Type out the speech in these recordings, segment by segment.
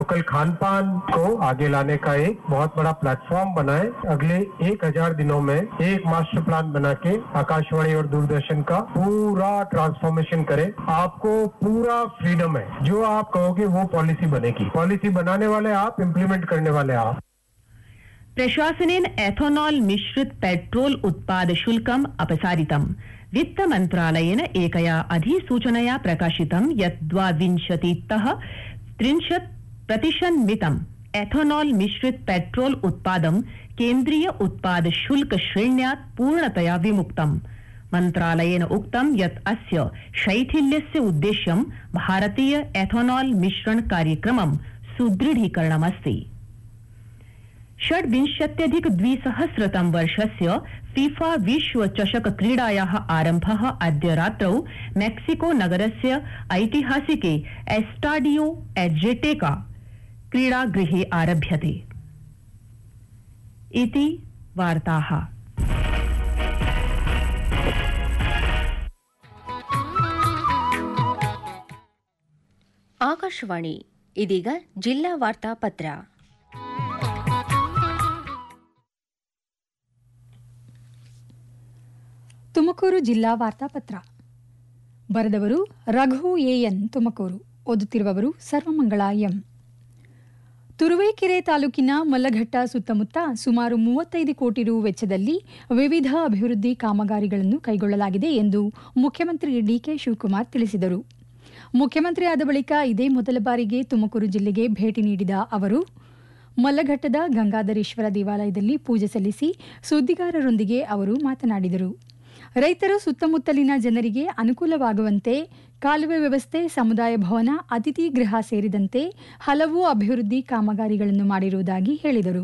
कल खान पान को आगे लाने का एक बहुत बड़ा प्लेटफॉर्म बनाए अगले एक हजार दिनों में एक मास्टर प्लान बना के आकाशवाणी और दूरदर्शन का पूरा ट्रांसफॉर्मेशन करे आपको पूरा फ्रीडम है जो आप कहोगे वो पॉलिसी बनेगी पॉलिसी बनाने वाले आप इम्प्लीमेंट करने वाले आप प्रशासनेन एथोनॉल मिश्रित पेट्रोल उत्पाद शुल्कम् अपसारितम् वित्तमन्त्रालयेन एकया अधिसूचनया प्रकाशितं यत् द्वाविंशतितः त्रिंशत् प्रतिशन्मितम् एथोनॉल मिश्रित पेट्रोल उत्पादं केन्द्रीय उत्पाद शुल्क श्रेण्यात् पूर्णतया विमुक्तम् मन्त्रालयेन उक्तं यत् अस्य शैथिल्यस्य उद्देश्यं भारतीय एथोनॉल मिश्रण कार्यक्रमं सुदृढीकरणमस्ति षड्विंशत्यधिक द्विसहस्रतम वर्षस्य फीफा विश्व चषक क्रीडायाः आरम्भः अद्य रात्रौ मेक्सिको नगरस्य ऐतिहासिके एस्टाडियो एजेटेका क्रीडागृहे आरभ्यते इति वार्ताः ಆಕಾಶವಾಣಿ ಇದೀಗ ಜಿಲ್ಲಾ ವಾರ್ತಾ ಪತ್ರ ತುಮಕೂರು ಜಿಲ್ಲಾ ವಾರ್ತಾಪತ್ರ ಬರೆದವರು ರಘು ಎಎನ್ ತುಮಕೂರು ಓದುತ್ತಿರುವವರು ಸರ್ವಮಂಗಳ ಎಂ ತುರುವೇಕೆರೆ ತಾಲೂಕಿನ ಮಲ್ಲಘಟ್ಟ ಸುತ್ತಮುತ್ತ ಸುಮಾರು ಮೂವತ್ತೈದು ಕೋಟಿ ರು ವೆಚ್ಚದಲ್ಲಿ ವಿವಿಧ ಅಭಿವೃದ್ಧಿ ಕಾಮಗಾರಿಗಳನ್ನು ಕೈಗೊಳ್ಳಲಾಗಿದೆ ಎಂದು ಮುಖ್ಯಮಂತ್ರಿ ಡಿಕೆ ಶಿವಕುಮಾರ್ ತಿಳಿಸಿದರು ಮುಖ್ಯಮಂತ್ರಿ ಆದ ಬಳಿಕ ಇದೇ ಮೊದಲ ಬಾರಿಗೆ ತುಮಕೂರು ಜಿಲ್ಲೆಗೆ ಭೇಟಿ ನೀಡಿದ ಅವರು ಮಲ್ಲಘಟ್ಟದ ಗಂಗಾಧರೇಶ್ವರ ದೇವಾಲಯದಲ್ಲಿ ಪೂಜೆ ಸಲ್ಲಿಸಿ ಸುದ್ದಿಗಾರರೊಂದಿಗೆ ಅವರು ಮಾತನಾಡಿದರು ರೈತರು ಸುತ್ತಮುತ್ತಲಿನ ಜನರಿಗೆ ಅನುಕೂಲವಾಗುವಂತೆ ಕಾಲುವೆ ವ್ಯವಸ್ಥೆ ಸಮುದಾಯ ಭವನ ಅತಿಥಿ ಗೃಹ ಸೇರಿದಂತೆ ಹಲವು ಅಭಿವೃದ್ಧಿ ಕಾಮಗಾರಿಗಳನ್ನು ಮಾಡಿರುವುದಾಗಿ ಹೇಳಿದರು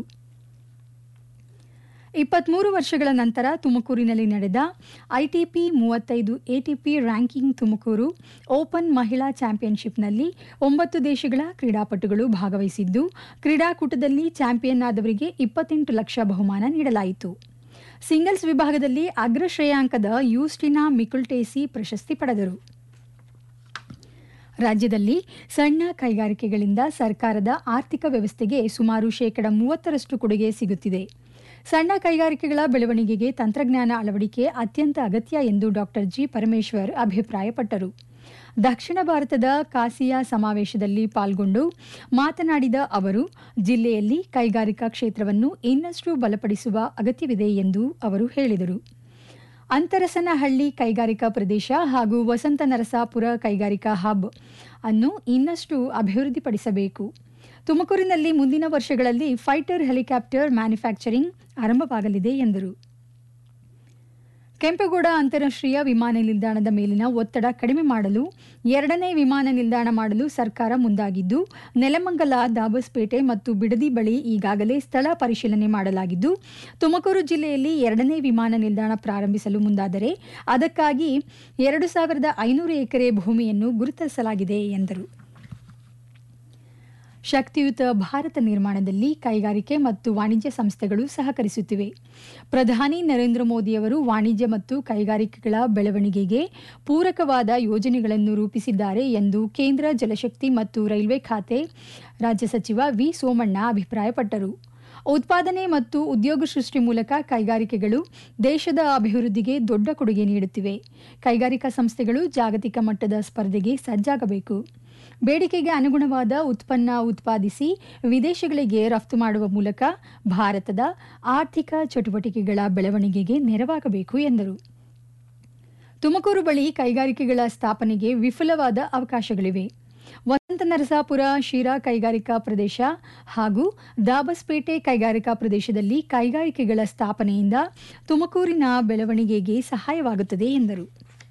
ಇಪ್ಪತ್ಮೂರು ವರ್ಷಗಳ ನಂತರ ತುಮಕೂರಿನಲ್ಲಿ ನಡೆದ ಐಟಿಪಿ ಮೂವತ್ತೈದು ಎಟಿಪಿ ರ್ಯಾಂಕಿಂಗ್ ತುಮಕೂರು ಓಪನ್ ಮಹಿಳಾ ಚಾಂಪಿಯನ್ಶಿಪ್ನಲ್ಲಿ ಒಂಬತ್ತು ದೇಶಗಳ ಕ್ರೀಡಾಪಟುಗಳು ಭಾಗವಹಿಸಿದ್ದು ಕ್ರೀಡಾಕೂಟದಲ್ಲಿ ಚಾಂಪಿಯನ್ ಆದವರಿಗೆ ಇಪ್ಪತ್ತೆಂಟು ಲಕ್ಷ ಬಹುಮಾನ ನೀಡಲಾಯಿತು ಸಿಂಗಲ್ಸ್ ವಿಭಾಗದಲ್ಲಿ ಅಗ್ರ ಶ್ರೇಯಾಂಕದ ಯೂಸ್ಟಿನಾ ಮಿಕುಲ್ಟೇಸಿ ಪ್ರಶಸ್ತಿ ಪಡೆದರು ರಾಜ್ಯದಲ್ಲಿ ಸಣ್ಣ ಕೈಗಾರಿಕೆಗಳಿಂದ ಸರ್ಕಾರದ ಆರ್ಥಿಕ ವ್ಯವಸ್ಥೆಗೆ ಸುಮಾರು ಶೇಕಡ ಮೂವತ್ತರಷ್ಟು ಕೊಡುಗೆ ಸಿಗುತ್ತಿದೆ ಸಣ್ಣ ಕೈಗಾರಿಕೆಗಳ ಬೆಳವಣಿಗೆಗೆ ತಂತ್ರಜ್ಞಾನ ಅಳವಡಿಕೆ ಅತ್ಯಂತ ಅಗತ್ಯ ಎಂದು ಡಾಕ್ಟರ್ ಜಿ ಪರಮೇಶ್ವರ್ ಅಭಿಪ್ರಾಯಪಟ್ಟರು ದಕ್ಷಿಣ ಭಾರತದ ಕಾಸಿಯಾ ಸಮಾವೇಶದಲ್ಲಿ ಪಾಲ್ಗೊಂಡು ಮಾತನಾಡಿದ ಅವರು ಜಿಲ್ಲೆಯಲ್ಲಿ ಕೈಗಾರಿಕಾ ಕ್ಷೇತ್ರವನ್ನು ಇನ್ನಷ್ಟು ಬಲಪಡಿಸುವ ಅಗತ್ಯವಿದೆ ಎಂದು ಅವರು ಹೇಳಿದರು ಅಂತರಸನಹಳ್ಳಿ ಕೈಗಾರಿಕಾ ಪ್ರದೇಶ ಹಾಗೂ ವಸಂತ ನರಸಾಪುರ ಕೈಗಾರಿಕಾ ಹಬ್ ಅನ್ನು ಇನ್ನಷ್ಟು ಅಭಿವೃದ್ಧಿಪಡಿಸಬೇಕು ತುಮಕೂರಿನಲ್ಲಿ ಮುಂದಿನ ವರ್ಷಗಳಲ್ಲಿ ಫೈಟರ್ ಹೆಲಿಕಾಪ್ಟರ್ ಮ್ಯಾನುಫ್ಯಾಕ್ಚರಿಂಗ್ ಆರಂಭವಾಗಲಿದೆ ಎಂದರು ಕೆಂಪೇಗೌಡ ಅಂತಾರಾಷ್ಟ್ರೀಯ ವಿಮಾನ ನಿಲ್ದಾಣದ ಮೇಲಿನ ಒತ್ತಡ ಕಡಿಮೆ ಮಾಡಲು ಎರಡನೇ ವಿಮಾನ ನಿಲ್ದಾಣ ಮಾಡಲು ಸರ್ಕಾರ ಮುಂದಾಗಿದ್ದು ನೆಲಮಂಗಲ ದಾಬಸ್ಪೇಟೆ ಮತ್ತು ಬಿಡದಿ ಬಳಿ ಈಗಾಗಲೇ ಸ್ಥಳ ಪರಿಶೀಲನೆ ಮಾಡಲಾಗಿದ್ದು ತುಮಕೂರು ಜಿಲ್ಲೆಯಲ್ಲಿ ಎರಡನೇ ವಿಮಾನ ನಿಲ್ದಾಣ ಪ್ರಾರಂಭಿಸಲು ಮುಂದಾದರೆ ಅದಕ್ಕಾಗಿ ಎರಡು ಸಾವಿರದ ಐನೂರು ಎಕರೆ ಭೂಮಿಯನ್ನು ಗುರುತಿಸಲಾಗಿದೆ ಎಂದರು ಶಕ್ತಿಯುತ ಭಾರತ ನಿರ್ಮಾಣದಲ್ಲಿ ಕೈಗಾರಿಕೆ ಮತ್ತು ವಾಣಿಜ್ಯ ಸಂಸ್ಥೆಗಳು ಸಹಕರಿಸುತ್ತಿವೆ ಪ್ರಧಾನಿ ನರೇಂದ್ರ ಮೋದಿಯವರು ವಾಣಿಜ್ಯ ಮತ್ತು ಕೈಗಾರಿಕೆಗಳ ಬೆಳವಣಿಗೆಗೆ ಪೂರಕವಾದ ಯೋಜನೆಗಳನ್ನು ರೂಪಿಸಿದ್ದಾರೆ ಎಂದು ಕೇಂದ್ರ ಜಲಶಕ್ತಿ ಮತ್ತು ರೈಲ್ವೆ ಖಾತೆ ರಾಜ್ಯ ಸಚಿವ ವಿ ಸೋಮಣ್ಣ ಅಭಿಪ್ರಾಯಪಟ್ಟರು ಉತ್ಪಾದನೆ ಮತ್ತು ಉದ್ಯೋಗ ಸೃಷ್ಟಿ ಮೂಲಕ ಕೈಗಾರಿಕೆಗಳು ದೇಶದ ಅಭಿವೃದ್ಧಿಗೆ ದೊಡ್ಡ ಕೊಡುಗೆ ನೀಡುತ್ತಿವೆ ಕೈಗಾರಿಕಾ ಸಂಸ್ಥೆಗಳು ಜಾಗತಿಕ ಮಟ್ಟದ ಸ್ಪರ್ಧೆಗೆ ಸಜ್ಜಾಗಬೇಕು ಬೇಡಿಕೆಗೆ ಅನುಗುಣವಾದ ಉತ್ಪನ್ನ ಉತ್ಪಾದಿಸಿ ವಿದೇಶಗಳಿಗೆ ರಫ್ತು ಮಾಡುವ ಮೂಲಕ ಭಾರತದ ಆರ್ಥಿಕ ಚಟುವಟಿಕೆಗಳ ಬೆಳವಣಿಗೆಗೆ ನೆರವಾಗಬೇಕು ಎಂದರು ತುಮಕೂರು ಬಳಿ ಕೈಗಾರಿಕೆಗಳ ಸ್ಥಾಪನೆಗೆ ವಿಫುಲವಾದ ಅವಕಾಶಗಳಿವೆ ವಸಂತ ನರಸಾಪುರ ಶಿರಾ ಕೈಗಾರಿಕಾ ಪ್ರದೇಶ ಹಾಗೂ ದಾಬಸ್ಪೇಟೆ ಕೈಗಾರಿಕಾ ಪ್ರದೇಶದಲ್ಲಿ ಕೈಗಾರಿಕೆಗಳ ಸ್ಥಾಪನೆಯಿಂದ ತುಮಕೂರಿನ ಬೆಳವಣಿಗೆಗೆ ಸಹಾಯವಾಗುತ್ತದೆ ಎಂದರು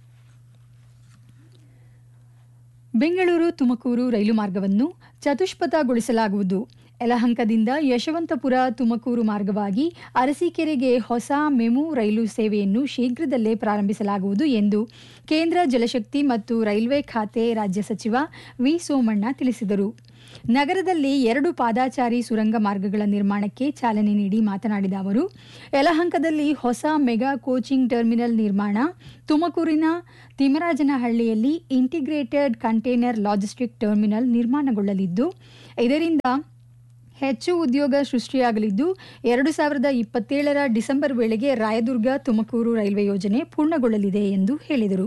ಬೆಂಗಳೂರು ತುಮಕೂರು ರೈಲು ಮಾರ್ಗವನ್ನು ಚತುಷ್ಪಥಗೊಳಿಸಲಾಗುವುದು ಯಲಹಂಕದಿಂದ ಯಶವಂತಪುರ ತುಮಕೂರು ಮಾರ್ಗವಾಗಿ ಅರಸೀಕೆರೆಗೆ ಹೊಸ ಮೆಮು ರೈಲು ಸೇವೆಯನ್ನು ಶೀಘ್ರದಲ್ಲೇ ಪ್ರಾರಂಭಿಸಲಾಗುವುದು ಎಂದು ಕೇಂದ್ರ ಜಲಶಕ್ತಿ ಮತ್ತು ರೈಲ್ವೆ ಖಾತೆ ರಾಜ್ಯ ಸಚಿವ ವಿ ಸೋಮಣ್ಣ ತಿಳಿಸಿದರು ನಗರದಲ್ಲಿ ಎರಡು ಪಾದಾಚಾರಿ ಸುರಂಗ ಮಾರ್ಗಗಳ ನಿರ್ಮಾಣಕ್ಕೆ ಚಾಲನೆ ನೀಡಿ ಮಾತನಾಡಿದ ಅವರು ಯಲಹಂಕದಲ್ಲಿ ಹೊಸ ಮೆಗಾ ಕೋಚಿಂಗ್ ಟರ್ಮಿನಲ್ ನಿರ್ಮಾಣ ತುಮಕೂರಿನ ತಿಮರಾಜನಹಳ್ಳಿಯಲ್ಲಿ ಇಂಟಿಗ್ರೇಟೆಡ್ ಕಂಟೈನರ್ ಲಾಜಿಸ್ಟಿಕ್ ಟರ್ಮಿನಲ್ ನಿರ್ಮಾಣಗೊಳ್ಳಲಿದ್ದು ಇದರಿಂದ ಹೆಚ್ಚು ಉದ್ಯೋಗ ಸೃಷ್ಟಿಯಾಗಲಿದ್ದು ಎರಡು ಸಾವಿರದ ಇಪ್ಪತ್ತೇಳರ ಡಿಸೆಂಬರ್ ವೇಳೆಗೆ ರಾಯದುರ್ಗ ತುಮಕೂರು ರೈಲ್ವೆ ಯೋಜನೆ ಪೂರ್ಣಗೊಳ್ಳಲಿದೆ ಎಂದು ಹೇಳಿದರು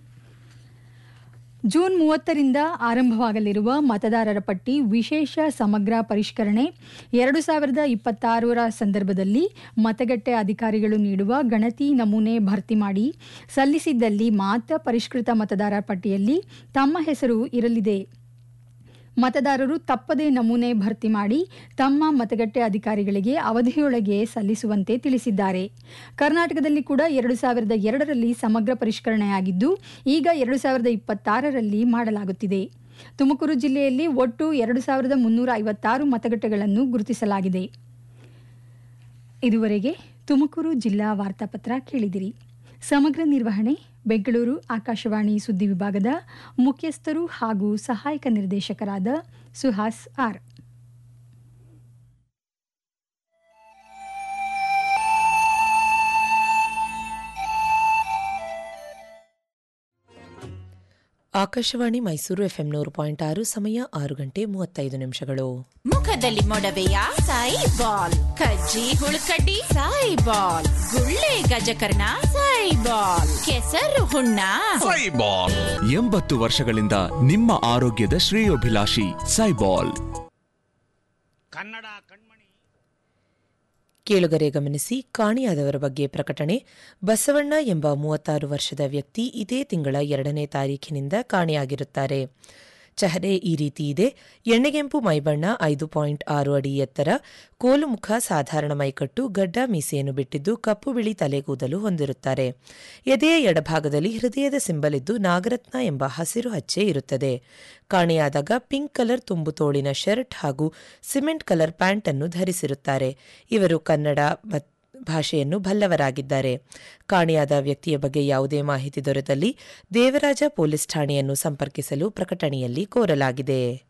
ಜೂನ್ ಮೂವತ್ತರಿಂದ ಆರಂಭವಾಗಲಿರುವ ಮತದಾರರ ಪಟ್ಟಿ ವಿಶೇಷ ಸಮಗ್ರ ಪರಿಷ್ಕರಣೆ ಎರಡು ಸಾವಿರದ ಇಪ್ಪತ್ತಾರರ ಸಂದರ್ಭದಲ್ಲಿ ಮತಗಟ್ಟೆ ಅಧಿಕಾರಿಗಳು ನೀಡುವ ಗಣತಿ ನಮೂನೆ ಭರ್ತಿ ಮಾಡಿ ಸಲ್ಲಿಸಿದ್ದಲ್ಲಿ ಮಾತ್ರ ಪರಿಷ್ಕೃತ ಮತದಾರರ ಪಟ್ಟಿಯಲ್ಲಿ ತಮ್ಮ ಹೆಸರು ಇರಲಿದೆ ಮತದಾರರು ತಪ್ಪದೇ ನಮೂನೆ ಭರ್ತಿ ಮಾಡಿ ತಮ್ಮ ಮತಗಟ್ಟೆ ಅಧಿಕಾರಿಗಳಿಗೆ ಅವಧಿಯೊಳಗೆ ಸಲ್ಲಿಸುವಂತೆ ತಿಳಿಸಿದ್ದಾರೆ ಕರ್ನಾಟಕದಲ್ಲಿ ಕೂಡ ಎರಡು ಸಾವಿರದ ಎರಡರಲ್ಲಿ ಸಮಗ್ರ ಪರಿಷ್ಕರಣೆಯಾಗಿದ್ದು ಈಗ ಎರಡು ಸಾವಿರದ ಇಪ್ಪತ್ತಾರರಲ್ಲಿ ಮಾಡಲಾಗುತ್ತಿದೆ ತುಮಕೂರು ಜಿಲ್ಲೆಯಲ್ಲಿ ಒಟ್ಟು ಎರಡು ಸಾವಿರದ ಮುನ್ನೂರ ಐವತ್ತಾರು ಮತಗಟ್ಟೆಗಳನ್ನು ಗುರುತಿಸಲಾಗಿದೆ ಇದುವರೆಗೆ ತುಮಕೂರು ಜಿಲ್ಲಾ ವಾರ್ತಾಪತ್ರ ಕೇಳಿದಿರಿ ಸಮಗ್ರ ನಿರ್ವಹಣೆ ಬೆಂಗಳೂರು ಆಕಾಶವಾಣಿ ಸುದ್ದಿ ವಿಭಾಗದ ಮುಖ್ಯಸ್ಥರು ಹಾಗೂ ಸಹಾಯಕ ನಿರ್ದೇಶಕರಾದ ಸುಹಾಸ್ ಆರ್ ಆಕಾಶವಾಣಿ ಮೈಸೂರು ಎಫ್ಎಂ ನೂರು ಪಾಯಿಂಟ್ ಆರು ಸಮಯ ಆರು ಗಂಟೆ ಮೂವತ್ತೈದು ನಿಮಿಷಗಳು ಮುಖದಲ್ಲಿ ಮೊಡವೆಯ ಸಾಯಿ ಬಾಲ್ ಕಜ್ಜಿ ಹುಳುಕಡ್ಡಿ ಸಾಯಿ ಬಾಲ್ ಗುಳ್ಳೆ ಗಜಕರ್ಣ ಸಾಯಿ ಬಾಲ್ ಕೆಸರು ಹುಣ್ಣ ಸೈಬಾಲ್ ಎಂಬತ್ತು ವರ್ಷಗಳಿಂದ ನಿಮ್ಮ ಆರೋಗ್ಯದ ಶ್ರೇಯೋಭಿಲಾಷಿ ಸೈಬಾಲ್ ಕೇಳುಗರೆ ಗಮನಿಸಿ ಕಾಣಿಯಾದವರ ಬಗ್ಗೆ ಪ್ರಕಟಣೆ ಬಸವಣ್ಣ ಎಂಬ ಮೂವತ್ತಾರು ವರ್ಷದ ವ್ಯಕ್ತಿ ಇದೇ ತಿಂಗಳ ಎರಡನೇ ತಾರೀಖಿನಿಂದ ಕಾಣೆಯಾಗಿರುತ್ತಾರೆ ಚಹರೆ ಈ ರೀತಿ ಇದೆ ಎಣ್ಣೆಗೆಂಪು ಮೈಬಣ್ಣ ಐದು ಪಾಯಿಂಟ್ ಆರು ಅಡಿ ಎತ್ತರ ಕೋಲು ಮುಖ ಸಾಧಾರಣ ಮೈಕಟ್ಟು ಗಡ್ಡ ಮೀಸೆಯನ್ನು ಬಿಟ್ಟಿದ್ದು ಕಪ್ಪು ಬಿಳಿ ತಲೆಗೂದಲು ಹೊಂದಿರುತ್ತಾರೆ ಎದೆಯ ಎಡಭಾಗದಲ್ಲಿ ಹೃದಯದ ಸಿಂಬಲ್ ಇದ್ದು ನಾಗರತ್ನ ಎಂಬ ಹಸಿರು ಹಚ್ಚೆ ಇರುತ್ತದೆ ಕಾಣೆಯಾದಾಗ ಪಿಂಕ್ ಕಲರ್ ತುಂಬು ತೋಳಿನ ಶರ್ಟ್ ಹಾಗೂ ಸಿಮೆಂಟ್ ಕಲರ್ ಪ್ಯಾಂಟ್ ಅನ್ನು ಧರಿಸಿರುತ್ತಾರೆ ಇವರು ಕನ್ನಡ ಮತ್ತು ಭಾಷೆಯನ್ನು ಬಲ್ಲವರಾಗಿದ್ದಾರೆ ಕಾಣೆಯಾದ ವ್ಯಕ್ತಿಯ ಬಗ್ಗೆ ಯಾವುದೇ ಮಾಹಿತಿ ದೊರೆತಲ್ಲಿ ದೇವರಾಜ ಪೊಲೀಸ್ ಠಾಣೆಯನ್ನು ಸಂಪರ್ಕಿಸಲು ಪ್ರಕಟಣೆಯಲ್ಲಿ ಕೋರಲಾಗಿದೆ